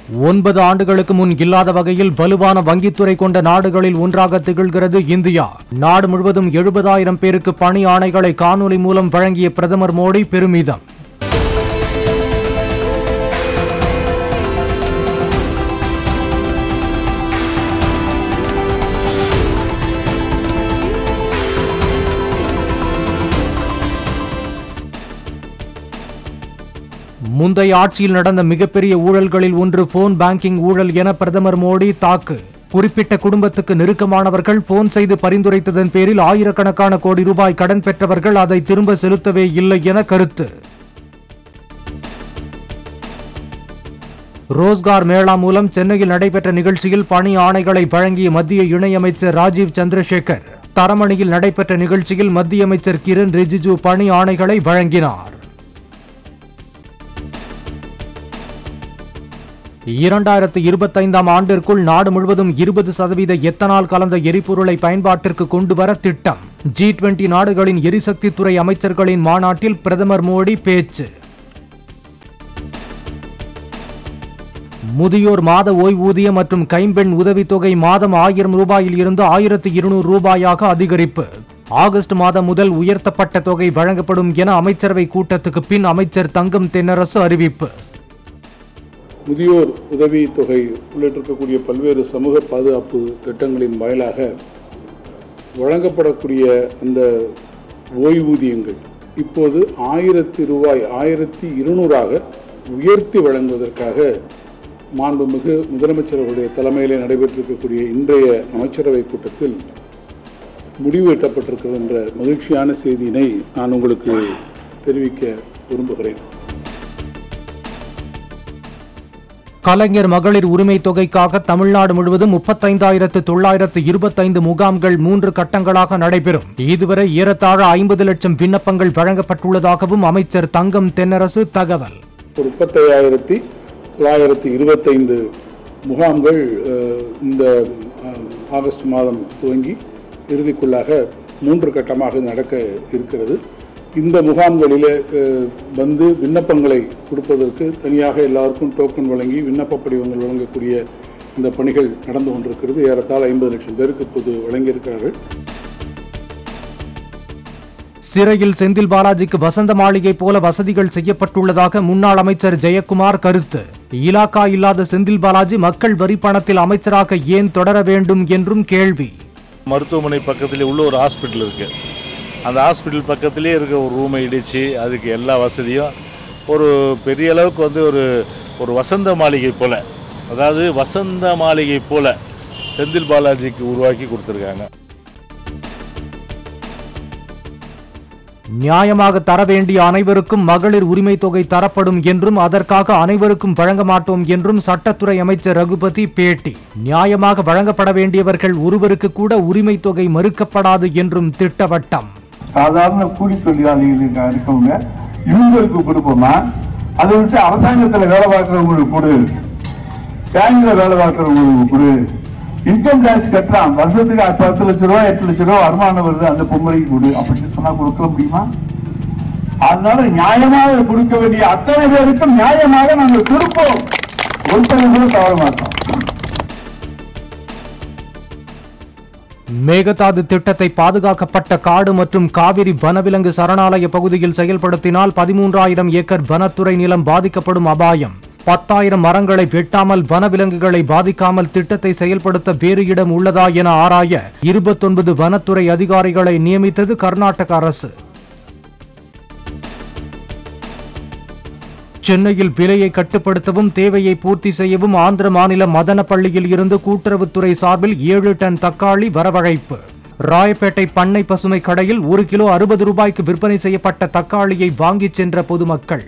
ஒன்பது ஆண்டுகளுக்கு முன் இல்லாத வகையில் வலுவான வங்கித்துறை கொண்ட நாடுகளில் ஒன்றாக திகழ்கிறது இந்தியா நாடு முழுவதும் எழுபதாயிரம் பேருக்கு பணி ஆணைகளை காணொலி மூலம் வழங்கிய பிரதமர் மோடி பெருமிதம் முந்தைய ஆட்சியில் நடந்த மிகப்பெரிய ஊழல்களில் ஒன்று போன் பேங்கிங் ஊழல் என பிரதமர் மோடி தாக்கு குறிப்பிட்ட குடும்பத்துக்கு நெருக்கமானவர்கள் போன் செய்து பரிந்துரைத்ததன் பேரில் ஆயிரக்கணக்கான கோடி ரூபாய் கடன் பெற்றவர்கள் அதை திரும்ப செலுத்தவே இல்லை என கருத்து ரோஸ்கார் மேளா மூலம் சென்னையில் நடைபெற்ற நிகழ்ச்சியில் பணி ஆணைகளை வழங்கிய மத்திய இணையமைச்சர் ராஜீவ் சந்திரசேகர் தரமணியில் நடைபெற்ற நிகழ்ச்சியில் மத்திய அமைச்சர் கிரண் ரிஜிஜு பணி ஆணைகளை வழங்கினார் இரண்டாயிரத்து இருபத்தைந்தாம் ஆண்டிற்குள் நாடு முழுவதும் இருபது சதவீத எத்தனால் கலந்த எரிபொருளை பயன்பாட்டிற்கு கொண்டுவர திட்டம் ஜி டுவெண்டி நாடுகளின் எரிசக்தி துறை அமைச்சர்களின் மாநாட்டில் பிரதமர் மோடி பேச்சு முதியோர் மாத ஓய்வூதியம் மற்றும் கைம்பெண் உதவித்தொகை மாதம் ஆயிரம் ரூபாயில் இருந்து ஆயிரத்து இருநூறு ரூபாயாக அதிகரிப்பு ஆகஸ்ட் மாதம் முதல் உயர்த்தப்பட்ட தொகை வழங்கப்படும் என அமைச்சரவை கூட்டத்துக்கு பின் அமைச்சர் தங்கம் தென்னரசு அறிவிப்பு முதியோர் உதவித் தொகை உள்ளிட்டிருக்கக்கூடிய பல்வேறு சமூக பாதுகாப்பு திட்டங்களின் வாயிலாக வழங்கப்படக்கூடிய அந்த ஓய்வூதியங்கள் இப்போது ஆயிரத்தி ரூபாய் ஆயிரத்தி இருநூறாக உயர்த்தி வழங்குவதற்காக மாண்புமிகு முதலமைச்சர் அவருடைய தலைமையிலே நடைபெற்றிருக்கக்கூடிய இன்றைய அமைச்சரவை கூட்டத்தில் முடிவு எட்டப்பட்டிருக்கிறது என்ற மகிழ்ச்சியான செய்தியினை நான் உங்களுக்கு தெரிவிக்க விரும்புகிறேன் கலைஞர் மகளிர் உரிமை தொகைக்காக தமிழ்நாடு முழுவதும் முப்பத்தைந்தாயிரத்து தொள்ளாயிரத்து இருபத்தைந்து முகாம்கள் மூன்று கட்டங்களாக நடைபெறும் இதுவரை ஏறத்தாழ ஐம்பது லட்சம் விண்ணப்பங்கள் வழங்கப்பட்டுள்ளதாகவும் அமைச்சர் தங்கம் தென்னரசு தகவல் ஒரு முப்பத்தையாயிரத்தி தொள்ளாயிரத்தி இருபத்தைந்து முகாம்கள் அஹ், இந்த அஹ், ஆகஸ்ட் மாதம் துவங்கி இறுதிக்குள்ளாக மூன்று கட்டமாக நடக்க இருக்கிறது இந்த முகாம்களிலே அஹ், வந்து விண்ணப்பங்களை கொடுப்பதற்கு தனியாக எல்லாருக்கும் டோக்கன் வழங்கி விண்ணப்ப படிவங்கள் வழங்கக்கூடிய இந்த பணிகள் நடந்து கொண்டிருக்கிறது ஏறத்தாழ ஐம்பது லட்சம் பேருக்கு இப்போது வழங்கியிருக்கிறார்கள் சிறையில் செந்தில் பாலாஜிக்கு வசந்த மாளிகை போல வசதிகள் செய்யப்பட்டுள்ளதாக முன்னாள் அமைச்சர் ஜெயக்குமார் கருத்து இலாக்கா இல்லாத செந்தில் பாலாஜி மக்கள் வரி பணத்தில் அமைச்சராக ஏன் தொடர வேண்டும் என்றும் கேள்வி மருத்துவமனை பக்கத்திலே உள்ள ஒரு ஹாஸ்பிட்டல் இருக்குது அந்த ஹாஸ்பிட்டல் பக்கத்திலே இருக்க ஒரு ரூமை இடித்து அதுக்கு எல்லா வசதியும் ஒரு பெரிய அளவுக்கு வந்து ஒரு ஒரு வசந்த மாளிகை போல் அதாவது வசந்த மாளிகை போல் செந்தில் பாலாஜிக்கு உருவாக்கி கொடுத்துருக்காங்க நியாயமாக தர வேண்டிய அனைவருக்கும் மகளிர் உரிமை தொகை தரப்படும் என்றும் அதற்காக அனைவருக்கும் வழங்க மாட்டோம் என்றும் சட்டத்துறை அமைச்சர் ரகுபதி பேட்டி நியாயமாக வழங்கப்பட வேண்டியவர்கள் ஒருவருக்கு கூட உரிமை தொகை மறுக்கப்படாது என்றும் திட்டவட்டம் சாதாரண கூலி தொழிலாளிகள் இருக்கவங்க இவங்களுக்கு கொடுப்போமா அதை விட்டு அரசாங்கத்துல வேலை பார்க்கறவங்களுக்கு கொடு பேங்க்ல வேலை பார்க்கறவங்களுக்கு கொடு இன்கம் டேக்ஸ் கட்டுறான் வருஷத்துக்கு பத்து லட்ச ரூபா எட்டு லட்ச ரூபா வருமானம் வருது அந்த பொம்பளைக்கு கொடு அப்படின்னு சொன்னா கொடுக்க முடியுமா அதனால நியாயமாக கொடுக்க வேண்டிய அத்தனை பேருக்கும் நியாயமாக நாங்கள் கொடுப்போம் ஒருத்தனை கூட தவற மாட்டோம் மேகதாது திட்டத்தை பாதுகாக்கப்பட்ட காடு மற்றும் காவிரி வனவிலங்கு சரணாலய பகுதியில் செயல்படுத்தினால் பதிமூன்றாயிரம் ஏக்கர் வனத்துறை நிலம் பாதிக்கப்படும் அபாயம் பத்தாயிரம் மரங்களை வெட்டாமல் வனவிலங்குகளை பாதிக்காமல் திட்டத்தை செயல்படுத்த வேறு இடம் உள்ளதா என ஆராய இருபத்தொன்பது வனத்துறை அதிகாரிகளை நியமித்தது கர்நாடக அரசு சென்னையில் விலையை கட்டுப்படுத்தவும் தேவையை பூர்த்தி செய்யவும் ஆந்திர மாநில மதனப்பள்ளியில் இருந்து கூட்டுறவுத்துறை சார்பில் ஏழு டன் தக்காளி வரவழைப்பு ராயப்பேட்டை பண்ணை பசுமை கடையில் ஒரு கிலோ அறுபது ரூபாய்க்கு விற்பனை செய்யப்பட்ட தக்காளியை வாங்கிச் சென்ற பொதுமக்கள்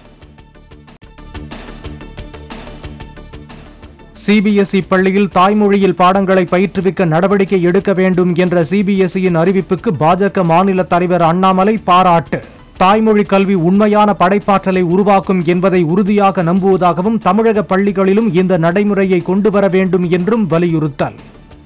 சிபிஎஸ்இ பள்ளியில் தாய்மொழியில் பாடங்களை பயிற்றுவிக்க நடவடிக்கை எடுக்க வேண்டும் என்ற சிபிஎஸ்இயின் அறிவிப்புக்கு பாஜக மாநில தலைவர் அண்ணாமலை பாராட்டு தாய்மொழி கல்வி உண்மையான படைப்பாற்றலை உருவாக்கும் என்பதை உறுதியாக நம்புவதாகவும் தமிழக பள்ளிகளிலும் இந்த நடைமுறையை கொண்டு வர வேண்டும் என்றும் வலியுறுத்தல்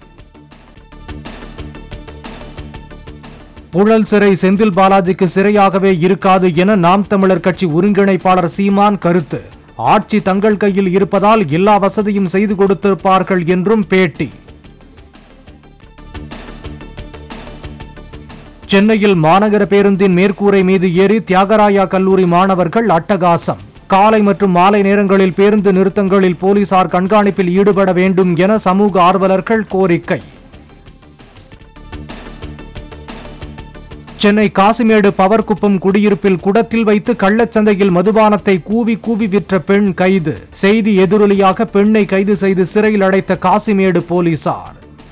புழல் சிறை செந்தில் பாலாஜிக்கு சிறையாகவே இருக்காது என நாம் தமிழர் கட்சி ஒருங்கிணைப்பாளர் சீமான் கருத்து ஆட்சி தங்கள் கையில் இருப்பதால் எல்லா வசதியும் செய்து கொடுத்திருப்பார்கள் என்றும் பேட்டி சென்னையில் மாநகர பேருந்தின் மேற்கூரை மீது ஏறி தியாகராயா கல்லூரி மாணவர்கள் அட்டகாசம் காலை மற்றும் மாலை நேரங்களில் பேருந்து நிறுத்தங்களில் போலீசார் கண்காணிப்பில் ஈடுபட வேண்டும் என சமூக ஆர்வலர்கள் கோரிக்கை சென்னை காசிமேடு பவர்குப்பம் குடியிருப்பில் குடத்தில் வைத்து கள்ளச்சந்தையில் மதுபானத்தை கூவி கூவி விற்ற பெண் கைது செய்தி எதிரொலியாக பெண்ணை கைது செய்து சிறையில் அடைத்த காசிமேடு போலீசார்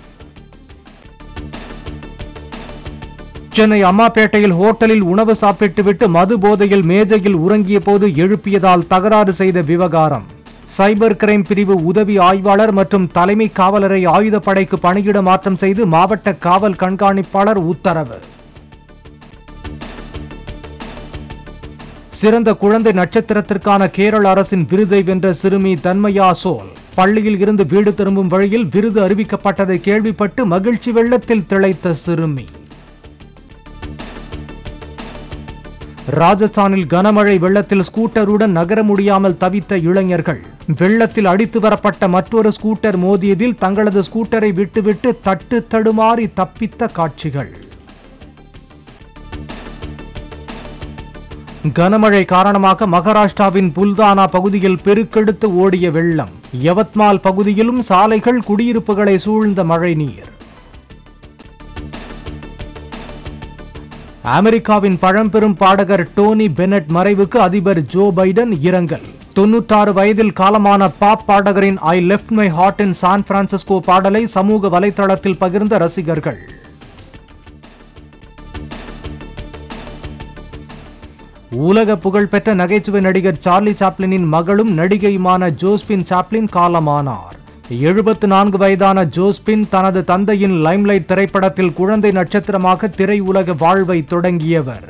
சென்னை அம்மாப்பேட்டையில் ஹோட்டலில் உணவு சாப்பிட்டுவிட்டு மது போதையில் மேஜையில் உறங்கிய போது எழுப்பியதால் தகராறு செய்த விவகாரம் சைபர் கிரைம் பிரிவு உதவி ஆய்வாளர் மற்றும் தலைமை காவலரை ஆயுதப்படைக்கு பணியிட மாற்றம் செய்து மாவட்ட காவல் கண்காணிப்பாளர் உத்தரவு சிறந்த குழந்தை நட்சத்திரத்திற்கான கேரள அரசின் விருதை வென்ற சிறுமி தன்மயா சோல் பள்ளியில் இருந்து வீடு திரும்பும் வழியில் விருது அறிவிக்கப்பட்டதை கேள்விப்பட்டு மகிழ்ச்சி வெள்ளத்தில் திளைத்த சிறுமி ராஜஸ்தானில் கனமழை வெள்ளத்தில் ஸ்கூட்டருடன் நகர முடியாமல் தவித்த இளைஞர்கள் வெள்ளத்தில் அடித்து வரப்பட்ட மற்றொரு ஸ்கூட்டர் மோதியதில் தங்களது ஸ்கூட்டரை விட்டுவிட்டு தட்டு தடுமாறி தப்பித்த காட்சிகள் கனமழை காரணமாக மகாராஷ்டிராவின் புல்தானா பகுதியில் பெருக்கெடுத்து ஓடிய வெள்ளம் யவத்மால் பகுதியிலும் சாலைகள் குடியிருப்புகளை சூழ்ந்த மழைநீர் அமெரிக்காவின் பழம்பெரும் பாடகர் டோனி பெனட் மறைவுக்கு அதிபர் ஜோ பைடன் இரங்கல் தொன்னூற்றாறு வயதில் காலமான பாப் பாடகரின் I left my heart in San Francisco பாடலை சமூக வலைதளத்தில் பகிர்ந்த ரசிகர்கள் உலக புகழ்பெற்ற நகைச்சுவை நடிகர் சார்லி சாப்ளினின் மகளும் நடிகையுமான ஜோஸ்பின் சாப்ளின் காலமானார் எழுபத்து நான்கு வயதான ஜோஸ்பின் தனது தந்தையின் லைம்லைட் திரைப்படத்தில் குழந்தை நட்சத்திரமாக திரையுலக வாழ்வை தொடங்கியவர்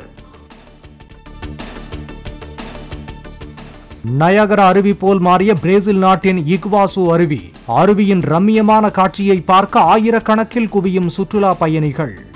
நயகரா அருவி போல் மாறிய பிரேசில் நாட்டின் இக்வாசு அருவி அருவியின் ரம்மியமான காட்சியை பார்க்க ஆயிரக்கணக்கில் குவியும் சுற்றுலா பயணிகள்